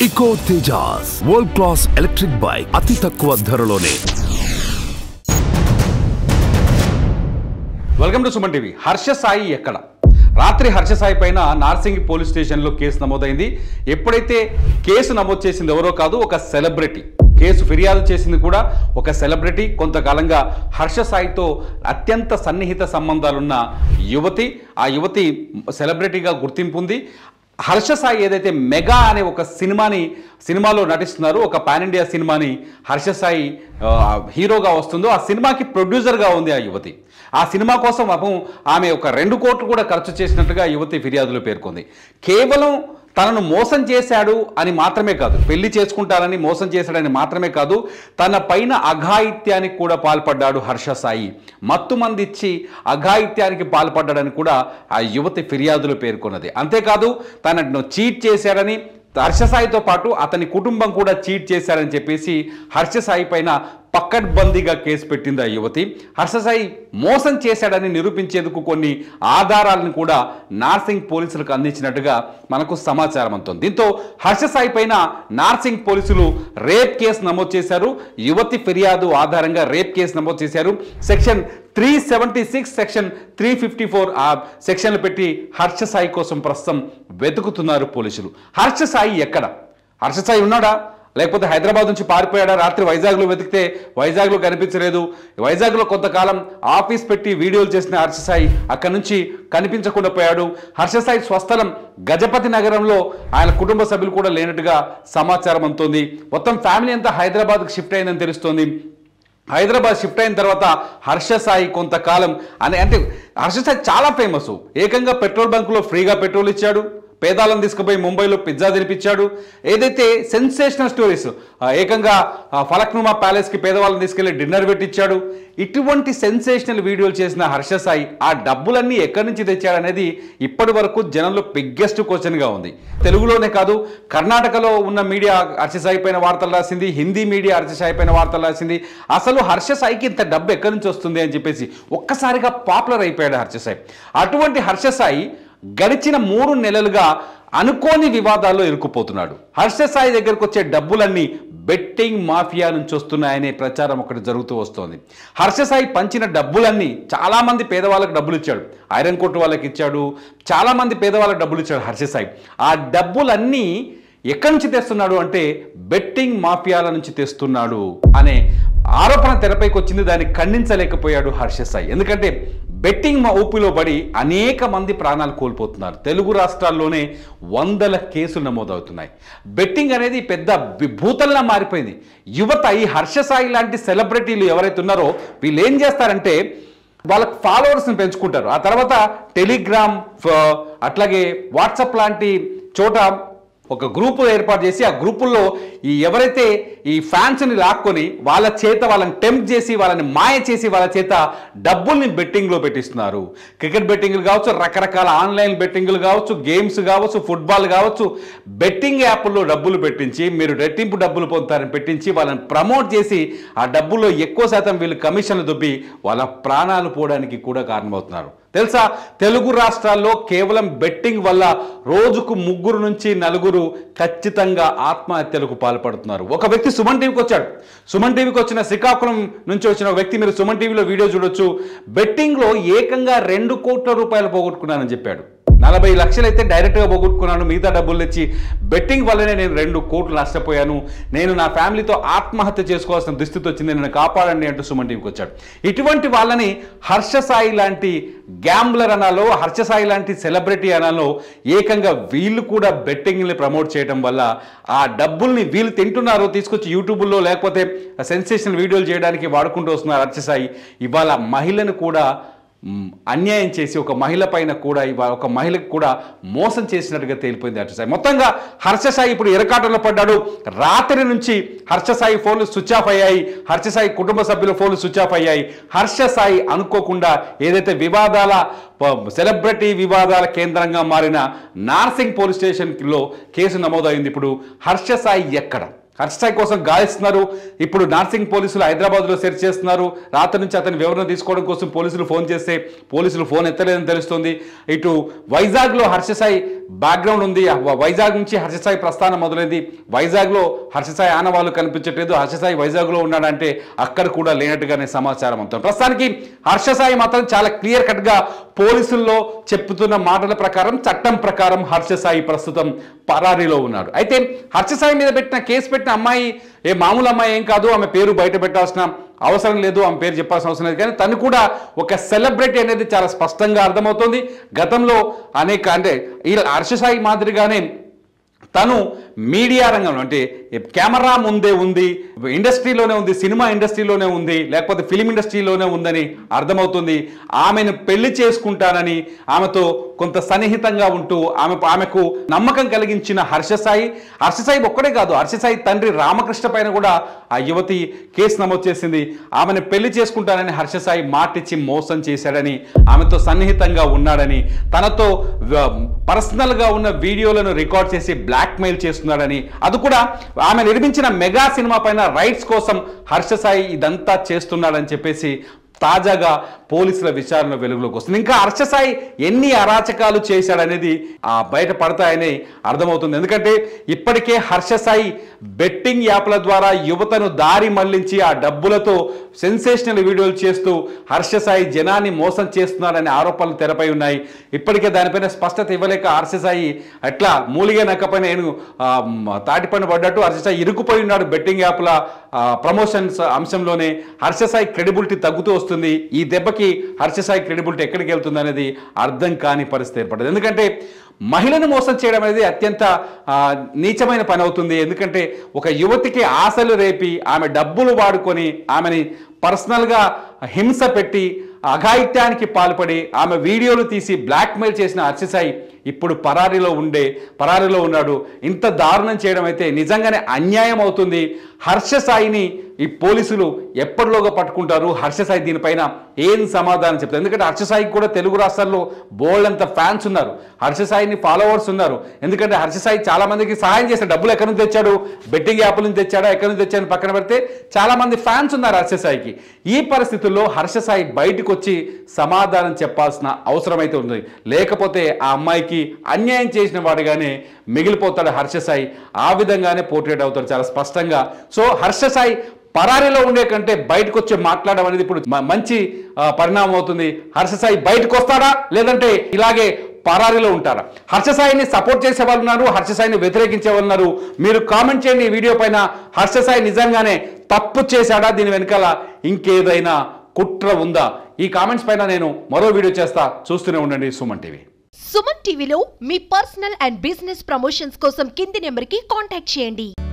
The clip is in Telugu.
ఇకో Tejas world class electric bike అతి తక్కువ ధరలోనే welcome to Suman TV Harsha Sai ఎక్కడ రాత్రి హర్ష సాయి పైన నార్సింగ్ పోలీస్ స్టేషన్లో కేసు నమోదైంది ఎప్పుడైతే కేసు నమోదు చేసింది ఎవరో కాదు ఒక సెలబ్రిటీ కేసు ఫిర్యాదు చేసింది కూడా ఒక సెలబ్రిటీ కొంతకాలంగా హర్ష సాయితో అత్యంత సన్నిహిత సంబంధాలున్న యువతి ఆ యువతి సెలబ్రిటీగా గుర్తింపు ఉంది హర్ష సాయి ఏదైతే మెగా అనే ఒక సినిమాని సినిమాలో నటిస్తున్నారు ఒక పాన్ ఇండియా సినిమాని హర్ష సాయి ఆ, హీరోగా వస్తుందో ఆ సినిమాకి ప్రొడ్యూసర్గా ఉంది ఆ యువతి ఆ సినిమా కోసం పాపం ఆమె ఒక రెండు కోట్లు కూడా ఖర్చు చేసినట్టుగా యువతి ఫిర్యాదులో పేర్కొంది కేవలం తనను మోసం చేశాడు అని మాత్రమే కాదు పెళ్లి చేసుకుంటారని మోసం చేశాడని మాత్రమే కాదు తన పైన అఘాయిత్యానికి కూడా పాల్పడ్డాడు హర్ష సాయి మత్తు మంది ఇచ్చి అఘాయిత్యానికి పాల్పడ్డాడని కూడా ఆ యువతి ఫిర్యాదులో పేర్కొన్నది అంతేకాదు తనను చీట్ చేశాడని హర్షసాయితో పాటు అతని కుటుంబం కూడా చీట్ చేశారని చెప్పేసి హర్షసాయి పైన పక్కడ్బందీగా కేసు పెట్టింది ఆ యువతి హర్షసాయి మోసం చేశాడని నిరూపించేందుకు కొన్ని ఆధారాలను కూడా నార్సింగ్ పోలీసులకు అందించినట్టుగా మనకు సమాచారం అందుతుంది దీంతో హర్షసాయి పైన నార్సింగ్ పోలీసులు రేప్ కేసు నమోదు చేశారు యువతి ఫిర్యాదు ఆధారంగా రేప్ కేసు నమోదు చేశారు section three seventy six section three fifty four ఆ సెక్షన్లు పెట్టి హర్ష సాయి కోసం ప్రస్తుతం వెతుకుతున్నారు పోలీసులు హర్ష సాయి ఎక్కడ హర్ష సాయి ఉన్నాడా లేకపోతే హైదరాబాద్ నుంచి పారిపోయాడా రాత్రి వైజాగ్లో వెతికితే వైజాగ్లో కనిపించలేదు వైజాగ్లో కొంతకాలం ఆఫీస్ పెట్టి వీడియోలు చేసిన హర్ష సాయి అక్కడి నుంచి కనిపించకుండా పోయాడు హర్ష సాయి స్వస్థలం గజపతి నగరంలో ఆయన కుటుంబ సభ్యులు కూడా లేనట్టుగా సమాచారం అందుతోంది మొత్తం ఫ్యామిలీ అంతా హైదరాబాద్కి షిఫ్ట్ అయిందని తెలుస్తోంది హైదరాబాద్ షిఫ్ట్ అయిన తర్వాత హర్ష సాయి కొంతకాలం అనే అంటే హర్ష సాయి చాలా ఫేమస్ ఏకంగా పెట్రోల్ బంకులో ఫ్రీగా పెట్రోల్ ఇచ్చాడు పేదాలను తీసుకుపోయి ముంబైలో పిజ్జా తినిపించాడు ఏదైతే సెన్సేషనల్ స్టోరీస్ ఆ, ఏకంగా ఆ, ఫలక్నుమా ప్యాలెస్కి పేదవాళ్ళని తీసుకెళ్లి డిన్నర్ పెట్టించాడు ఇటువంటి సెన్సేషనల్ వీడియోలు చేసిన హర్ష సాయి ఆ డబ్బులన్నీ ఎక్కడి నుంచి తెచ్చాడనేది ఇప్పటి వరకు జనంలో బిగ్గెస్ట్ క్వశ్చన్గా ఉంది తెలుగులోనే కాదు కర్ణాటకలో ఉన్న మీడియా హర్ష సాయి పైన వార్తలు రాసింది హిందీ మీడియా హర్ష సాయి పైన వార్తలు రాసింది అసలు హర్ష సాయికి ఇంత డబ్బు ఎక్కడి నుంచి వస్తుంది అని చెప్పేసి ఒక్కసారిగా పాపులర్ అయిపోయాడు హర్ష సాయి అటువంటి హర్ష సాయి గడిచిన మూడు నెలలుగా అనుకోని వివాదాల్లో ఇరుక్కుపోతున్నాడు హర్ష సాయి దగ్గరకు వచ్చే డబ్బులన్నీ బెట్టింగ్ మాఫియా నుంచి వస్తున్నాయనే ప్రచారం ఒకటి జరుగుతూ వస్తోంది హర్ష సాయి పంచిన డబ్బులన్నీ చాలామంది పేదవాళ్ళకి డబ్బులు ఇచ్చాడు ఐరన్ కోట్ వాళ్ళకి ఇచ్చాడు చాలామంది పేదవాళ్ళకి డబ్బులు ఇచ్చాడు హర్ష సాయి ఆ డబ్బులన్నీ ఎక్కడి నుంచి తెస్తున్నాడు అంటే బెట్టింగ్ మాఫియాల నుంచి తెస్తున్నాడు అనే ఆరోపణ తెరపైకి వచ్చింది దాన్ని ఖండించలేకపోయాడు హర్ష సాయి ఎందుకంటే బెట్టింగ్ మా ఊపిలో పడి అనేక మంది ప్రాణాలు కోల్పోతున్నారు తెలుగు రాష్ట్రాల్లోనే వందల కేసులు నమోదవుతున్నాయి బెట్టింగ్ అనేది పెద్ద విభూతల్లా మారిపోయింది యువత ఈ హర్ష సాయి లాంటి సెలబ్రిటీలు ఎవరైతే ఉన్నారో వీళ్ళు ఏం చేస్తారంటే వాళ్ళకి ఫాలోవర్స్ని పెంచుకుంటారు ఆ తర్వాత టెలిగ్రామ్ ఫ- అట్లాగే వాట్సాప్ లాంటి చోట ఒక గ్రూపు ఏర్పాటు చేసి ఆ గ్రూపుల్లో ఈ ఎవరైతే ఈ ఫ్యాన్స్ని లాక్కొని వాళ్ళ చేత వాళ్ళని టెంప్ట్ చేసి వాళ్ళని మాయ చేసి వాళ్ళ చేత డబ్బుల్ని బెట్టింగ్లో పెట్టిస్తున్నారు క్రికెట్ బెట్టింగ్లు కావచ్చు రకరకాల ఆన్లైన్ బెట్టింగ్లు కావచ్చు గేమ్స్ కావచ్చు ఫుట్బాల్ కావచ్చు బెట్టింగ్ యాప్ల్లో డబ్బులు పెట్టించి మీరు రెట్టింపు డబ్బులు పొందుతారని పెట్టించి వాళ్ళని ప్రమోట్ చేసి ఆ డబ్బుల్లో ఎక్కువ శాతం వీళ్ళు కమిషన్లు దొబ్బి వాళ్ళ ప్రాణాలు పోవడానికి కూడా కారణమవుతున్నారు తెలుసా తెలుగు రాష్ట్రాల్లో కేవలం బెట్టింగ్ వల్ల రోజుకు ముగ్గురు నుంచి నలుగురు ఖచ్చితంగా ఆత్మహత్యలకు పాల్పడుతున్నారు ఒక వ్యక్తి సుమన్ టీవీకి వచ్చాడు సుమన్ టీవీకి వచ్చిన శ్రీకాకుళం నుంచి వచ్చిన ఒక వ్యక్తి మీరు సుమన్ టీవీలో వీడియో చూడొచ్చు బెట్టింగ్లో ఏకంగా రెండు కోట్ల రూపాయలు పోగొట్టుకున్నానని చెప్పాడు నలభై లక్షలు అయితే డైరెక్ట్గా పోగొట్టుకున్నాను మిగతా డబ్బులు తెచ్చి బెట్టింగ్ వల్లనే నేను రెండు కోట్లు నష్టపోయాను నేను నా ఫ్యామిలీతో ఆత్మహత్య చేసుకోవాల్సిన దుస్థితి వచ్చింది నన్ను కాపాడండి అంటూ సుమన్ టీవీకి వచ్చాడు ఇటువంటి వాళ్ళని హర్ష సాయి లాంటి గ్యాంబ్లర్ అనాలో హర్ష సాయి లాంటి సెలబ్రిటీ అనాలో ఏకంగా వీళ్ళు కూడా బెట్టింగ్ని ప్రమోట్ చేయడం వల్ల ఆ డబ్బుల్ని వీళ్ళు తింటున్నారు తీసుకొచ్చి యూట్యూబ్లో లేకపోతే సెన్సేషనల్ వీడియోలు చేయడానికి వాడుకుంటూ వస్తున్నారు హర్ష సాయి ఇవాళ మహిళను కూడా మ్, అన్యాయం చేసి ఒక మహిళ పైన కూడా ఇవా ఒక మహిళకు కూడా మోసం చేసినట్టుగా తేలిపోయింది హర్షసాయి మొత్తంగా హర్షసాయి ఇప్పుడు ఎరకాటంలో పడ్డాడు రాత్రి నుంచి హర్షసాయి ఫోన్లు స్విచ్ ఆఫ్ అయ్యాయి హర్షసాయి కుటుంబ సభ్యుల ఫోన్లు స్విచ్ ఆఫ్ అయ్యాయి హర్షసాయి అనుకోకుండా ఏదైతే వివాదాల ప- సెలబ్రిటీ వివాదాల కేంద్రంగా మారిన నార్సింగ్ పోలీస్ స్టేషన్లో కేసు నమోదైంది ఇప్పుడు హర్షసాయి ఎక్కడ హర్షసాయి కోసం గాలిస్తున్నారు ఇప్పుడు నార్సింగ్ పోలీసులు హైదరాబాద్లో సెర్చ్ చేస్తున్నారు రాత్రి నుంచి అతని వివరణ తీసుకోవడం కోసం పోలీసులు ఫోన్ చేస్తే పోలీసులు ఫోన్ ఎత్తలేదని తెలుస్తుంది ఇటు వైజాగ్లో హర్షసాయి బ్యాక్గ్రౌండ్ ఉంది ఆ వైజాగ్ నుంచి హర్షసాయి ప్రస్థానం మొదలైంది వైజాగ్లో హర్షసాయి ఆనవాళ్ళు కనిపించట్లేదు హర్షసాయి వైజాగ్లో ఉన్నాడంటే అక్కడ కూడా లేనట్టుగానే సమాచారం అవుతుంది ప్రస్తుతానికి హర్షసాయి మాత్రం చాలా క్లియర్ కట్గా పోలీసుల్లో చెప్తున్న మాటల ప్రకారం చట్టం ప్రకారం హర్షసాయి ప్రస్తుతం పరారీలో ఉన్నాడు అయితే హర్షసాయి మీద పెట్టిన కేసు పెట్టిన అమ్మాయి ఏ మామూలు అమ్మాయి ఏం కాదు ఆమె పేరు బయట పెట్టాల్సిన అవసరం లేదు ఆమె పేరు చెప్పాల్సిన అవసరం లేదు కానీ తను కూడా ఒక సెలబ్రిటీ అనేది చాలా స్పష్టంగా అర్థమవుతుంది గతంలో అనేక అంటే ఈ హర్షసాయి మాదిరిగానే తను మీడియా రంగంలో అంటే కెమెరా ముందే ఉంది ఇండస్ట్రీలోనే ఉంది సినిమా ఇండస్ట్రీలోనే ఉంది లేకపోతే ఫిలిం ఇండస్ట్రీలోనే ఉందని అర్థమవుతుంది ఆమెను పెళ్లి చేసుకుంటానని ఆమెతో కొంత సన్నిహితంగా ఉంటూ ఆమె ఆమెకు నమ్మకం కలిగించిన హర్షసాయి హర్షసాయి ఒక్కడే కాదు హర్షసాయి తండ్రి రామకృష్ణ పైన కూడా ఆ యువతి కేసు నమోదు చేసింది ఆమెను పెళ్లి చేసుకుంటానని హర్షసాయి మాటిచ్చి మోసం చేశాడని ఆమెతో సన్నిహితంగా ఉన్నాడని తనతో వ- పర్సనల్గా ఉన్న వీడియోలను రికార్డ్ చేసి బ్లాక్మెయిల్ చేస్తున్నాడని అది కూడా ఆమె నిర్మించిన మెగా సినిమా పైన రైట్స్ కోసం హర్షసాయి ఇదంతా చేస్తున్నాడని చెప్పేసి తాజాగా పోలీసుల విచారణ వెలుగులోకి వస్తుంది ఇంకా హర్షసాయి ఎన్ని అరాచకాలు చేశాడనేది ఆ బయట పడతాయని అర్థమవుతుంది ఎందుకంటే ఇప్పటికే హర్షసాయి బెట్టింగ్ యాప్ల ద్వారా యువతను దారి మళ్లించి ఆ డబ్బులతో సెన్సేషనల్ వీడియోలు చేస్తూ హర్షసాయి జనాన్ని మోసం చేస్తున్నాడనే ఆరోపణలు తెరపై ఉన్నాయి ఇప్పటికే దానిపైన స్పష్టత ఇవ్వలేక హర్షసాయి అట్లా మూలిగా నక్కపైన నేను ఆ, మ, తాటిపైన పడ్డట్టు హర్షసాయి ఇరుక్కుపోయి ఉన్నాడు బెట్టింగ్ యాప్ల ఆ, ప్రమోషన్స్ అంశంలోనే హర్షసాయి క్రెడిబిలిటీ తగ్గుతూ వస్తుంది ఈ దెబ్బకి హర్షసాయి క్రెడిబిలిటీ ఎక్కడికి వెళ్తుంది అనేది అర్థం కాని పరిస్థితి ఏర్పడింది ఎందుకంటే మహిళను మోసం చేయడం అనేది అత్యంత ఆ, నీచమైన పని అవుతుంది ఎందుకంటే ఒక యువతికి ఆశలు రేపి ఆమె డబ్బులు వాడుకొని ఆమెని పర్సనల్గా హింస పెట్టి అఘాయిత్యానికి పాల్పడి ఆమె వీడియోలు తీసి బ్లాక్మెయిల్ చేసిన హర్షసాయి ఇప్పుడు పరారీలో ఉండే పరారీలో ఉన్నాడు ఇంత దారుణం చేయడం అయితే నిజంగానే అన్యాయం అవుతుంది హర్షసాయిని ఈ పోలీసులు ఎప్పటిలోగా పట్టుకుంటారు హర్షసాయి దీనిపైన ఏం సమాధానం చెప్తారు ఎందుకంటే హర్షసాయికి కూడా తెలుగు రాష్ట్రాల్లో బోల్డ్ అంత ఫ్యాన్స్ ఉన్నారు హర్షసాయిని ఫాలోవర్స్ ఉన్నారు ఎందుకంటే హర్షసాయి చాలా మందికి సహాయం చేశాడు డబ్బులు ఎక్కడి నుంచి తెచ్చాడు బెట్టింగ్ యాప్ల నుంచి తెచ్చాడా ఎక్కడి నుంచి తెచ్చాడని పక్కన పెడితే చాలా మంది ఫ్యాన్స్ ఉన్నారు హర్షసాయికి ఈ పరిస్థితుల్లో హర్షసాయి బయటకు వచ్చి సమాధానం చెప్పాల్సిన అవసరం అయితే ఉంది లేకపోతే ఆ అమ్మాయికి అన్యాయం చేసిన వాడిగానే మిగిలిపోతాడు హర్షసాయి ఆ విధంగానే పోర్ట్రేట్ అవుతాడు చాలా స్పష్టంగా సో హర్షసాయి పరారీలో ఉండే కంటే బయటకు వచ్చి మాట్లాడడం అనేది ఇప్పుడు మ- మంచి ఆ, పరిణామం అవుతుంది హర్షసాయి బయటకు వస్తాడా లేదంటే ఇలాగే పరారీలో ఉంటారా హర్షసాయిని సపోర్ట్ చేసే వాళ్ళు ఉన్నారు హర్షసాయిని వ్యతిరేకించే వాళ్ళు ఉన్నారు మీరు కామెంట్ చేయండి ఈ వీడియో పైన హర్షసాయి నిజంగానే తప్పు చేశాడా దీని వెనకాల ఇంకేదైనా కుట్ర ఉందా ఈ కామెంట్స్ పైన నేను మరో వీడియో చేస్తా చూస్తూనే ఉండండి సుమన్ టీవీ సుమన్ టీవీలో మీ పర్సనల్ అండ్ బిజినెస్ ప్రమోషన్స్ కోసం కింది నెంబర్కి కాంటాక్ట్ చేయండి